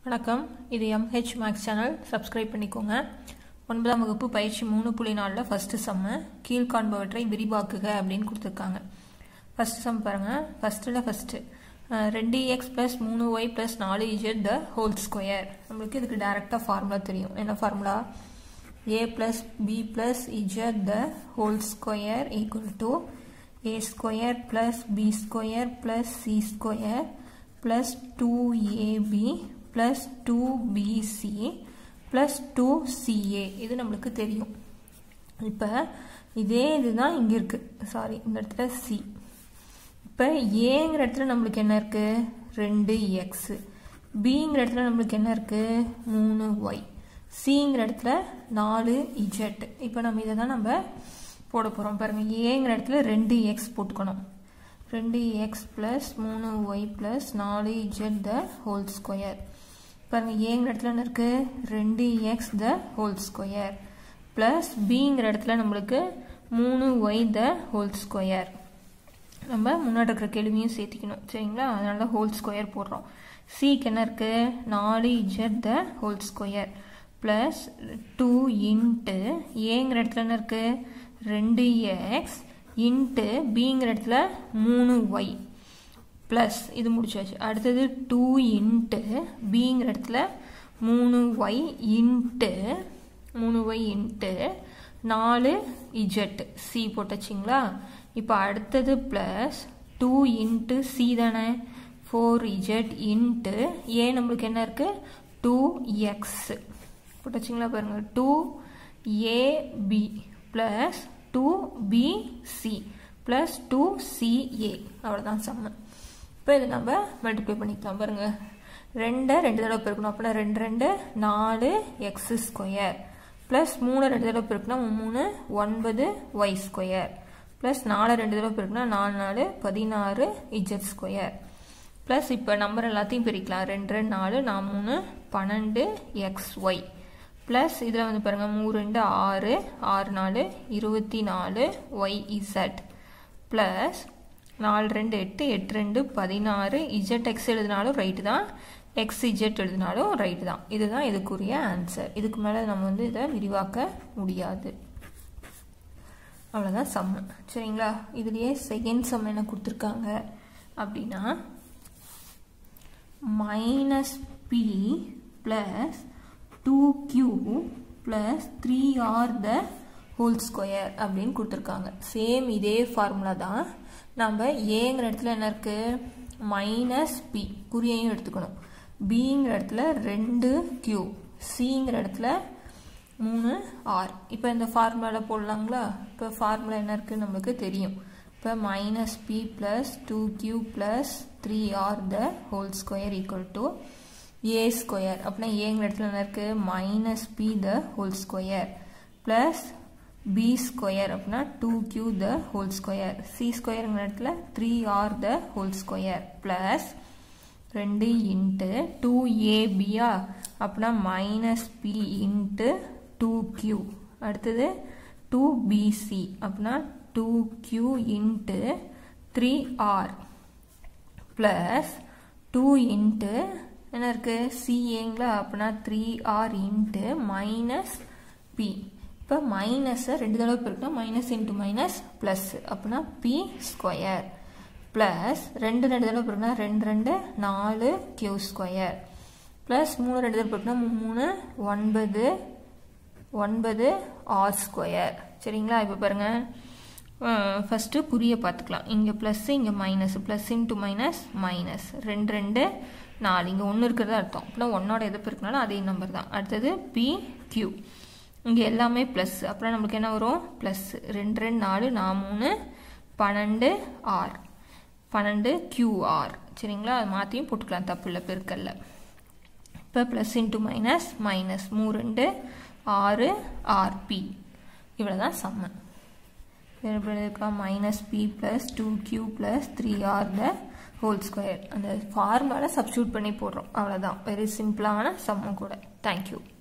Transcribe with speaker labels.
Speaker 1: வணக்கம் இது MH maths channel subscribe பண்ணிக்கோங்க ஒன்பதாம் வகுப்பு பயிற்சி மூணு புள்ளி நாலில் ஃபஸ்ட்டு சம்மு கீழ்காண்பவற்றை விரிவாக்குக அப்படின்னு கொடுத்துருக்காங்க ஃபஸ்ட் சம் பாருங்கள் ஃபஸ்ட்டில் ஃபஸ்ட்டு ரெண்டு எக்ஸ் ப்ளஸ் மூணு ஒய் ப்ளஸ் நாலு இஜெட் த ஹோல் ஸ்கொயர் நம்மளுக்கு இதுக்கு டேரெக்டாக ஃபார்முலா தெரியும் என்ன formula a plus b plus z the whole square equal to a square plus b square plus c square plus 2ab plus 2bc plus 2ca இது நம்மளுக்கு தெரியும் இப்போ இதே இதுதான் இங்கே இருக்குது சாரி இந்த இடத்துல சி இப்போ ஏங்கிற இடத்துல நம்மளுக்கு என்ன இருக்குது ரெண்டு எக்ஸு பிங்கிற இடத்துல நம்மளுக்கு என்ன இருக்குது மூணு ஒய் சிங்கிற இடத்துல நாலு இஜெட் இப்போ நம்ம இதை தான் நம்ம போட போகிறோம் பாருங்கள் ஏங்கிற இடத்துல ரெண்டு எக்ஸ் போட்டுக்கணும் ரெண்டு எக்ஸ் ப்ளஸ் மூணு ஒய் ப்ளஸ் நாலு இஜெட் த ஹோல் ஸ்கொயர் பாருங்கள் ஏங்கிற இடத்துல என்ன இருக்குது ரெண்டு x the whole square plus பிங்கிற இடத்துல நம்மளுக்கு மூணு ஒய் த ஹோல் ஸ்கொயர் நம்ம முன்னாடி இருக்கிற கேள்வியும் சேர்த்திக்கணும் சரிங்களா அதனால ஹோல் ஸ்கொயர் போடுறோம் சிக்கு என்ன இருக்குது நாலு z the whole square plus two into ஏங்கிற இடத்துல என்ன இருக்குது ரெண்டு எக்ஸ் இன்ட்டு பிங்கிற இடத்துல மூணு ஒய் ப்ளஸ் இது முடிச்சாச்சு அடுத்தது டூ இன்ட்டு பிங்கிற இடத்துல மூணு ஒய் இன்ட்டு மூணு ஒய் இன்ட்டு நாலு இஜெட் சி போட்டுச்சிங்களா இப்போ அடுத்தது ப்ளஸ் டூ இன்ட்டு சி தானே ஃபோர் இஜெட் இன்ட்டு ஏ நம்மளுக்கு என்ன இருக்குது டூ எக்ஸ் போட்டுச்சிங்களா பாருங்கள் two a b plus two b c plus two c a அவ்வளோதான் சம்மு இப்போ இதை நம்ம மல்டிப்ளை பண்ணிக்கலாம் பாருங்கள் ரெண்டை ரெண்டு தடவை பெருக்கணும் அப்படின்னா ரெண்டு ரெண்டு நாலு எக்ஸ் ஸ்கொயர் ப்ளஸ் மூணு ரெண்டு தடவை பெருக்குனா மூணு ஒன்பது ஒய் ஸ்கொயர் ப்ளஸ் நாலு ரெண்டு தடவை பெருக்குனா நாலு நாலு பதினாறு இஜெட் ஸ்கொயர் ப்ளஸ் இப்போ நம்பர் எல்லாத்தையும் பிரிக்கலாம் ரெண்டு ரெண்டு நாலு நான் மூணு பன்னெண்டு எக்ஸ் ஒய் ப்ளஸ் இதில் வந்து பாருங்கள் மூணு ரெண்டு ஆறு ஆறு நாலு இருபத்தி நாலு ஒய் இசட் ப்ளஸ் நாலு ரெண்டு எட்டு எட்டு ரெண்டு பதினாறு இஜெட் எக்ஸ் எழுதினாலும் ரைட்டு தான் எக்ஸ் இஜெட் எழுதினாலும் ரைட்டு தான் இதுதான் இதுக்குரிய ஆன்சர் இதுக்கு மேலே நம்ம வந்து இதை விரிவாக்க முடியாது அவ்வளோதான் சம்மு சரிங்களா இதுலேயே செகண்ட் சம் என்ன கொடுத்துருக்காங்க அப்படின்னா minus b plus 2q plus 3r the whole square அப்படின்னு கொடுத்துருக்காங்க சேம் இதே ஃபார்முலா தான் நம்ம ஏங்கிற இடத்துல என்ன இருக்குது மைனஸ் பி குறியையும் எடுத்துக்கணும் பிங்கிற இடத்துல ரெண்டு q சிங்கிற இடத்துல மூணு ஆர் இப்போ இந்த ஃபார்முலாவில் போடலாங்களா இப்போ ஃபார்முலா என்ன இருக்குது நம்மளுக்கு தெரியும் இப்போ minus b plus two q plus three r the whole square equal to a square அப்படின்னா ஏங்கிற இடத்துல என்ன இருக்குது minus b the whole square plus b square அப்படின்னா two q the whole square c ஸ்கொயருங்கிற இடத்துல three r the whole square plus ரெண்டு into two ஏபியா அப்படின்னா minus b into two q அடுத்தது டூ பிசி அப்படின்னா two q into three r plus two into என்ன இருக்குது சிஏங்களா அப்படின்னா three r into minus b இப்போ மைனஸை ரெண்டு தடவை பெருக்கினா மைனஸ் இன்ட்டு மைனஸ் ப்ளஸ் அப்படின்னா பி ஸ்கொயர் ப்ளஸ் ரெண்டு ரெண்டு தடவை பெருக்கினா ரெண்டு ரெண்டு நாலு கியூ ஸ்கொயர் ப்ளஸ் மூணு ரெண்டு தடவை பெருக்கினா மூணு ஒன்பது ஒன்பது ஆர் ஸ்கொயர் சரிங்களா இப்போ பாருங்கள் ஃபஸ்ட்டு குறிய பார்த்துக்கலாம் இங்கே ப்ளஸ்ஸு இங்கே minus plus into minus minus ரெண்டு ரெண்டு நாலு இங்கே ஒன்று இருக்கிறதா அர்த்தம் அப்படின்னா ஒன்னோட எது இருக்குனாலும் அதே நம்பர் தான் அடுத்தது பி கியூ இங்கே எல்லாமே ப்ளஸ் அப்புறம் நம்மளுக்கு என்ன வரும் ப்ளஸ் ரெண்டு ரெண்டு நாலு நான் மூணு பன்னெண்டு ஆர் பன்னெண்டு கியூஆர் சரிங்களா அது மாற்றியும் போட்டுக்கலாம் தப்பு இல்லை பெருக்கல்ல இப்போ ப்ளஸ் இன்ட்டு மைனஸ் மைனஸ் மூ ரெண்டு ஆறு ஆர்பி இவ்வளோ தான் சம்மன் எப்படி இருக்கலாம் minus b plus two q plus three r the whole square அந்த ஃபார்முலாவில் சப்ஸ்டியூட் பண்ணி போடுறோம் அவ்வளோதான் வெரி சிம்பிளான சம்மம் கூட தேங்க்யூ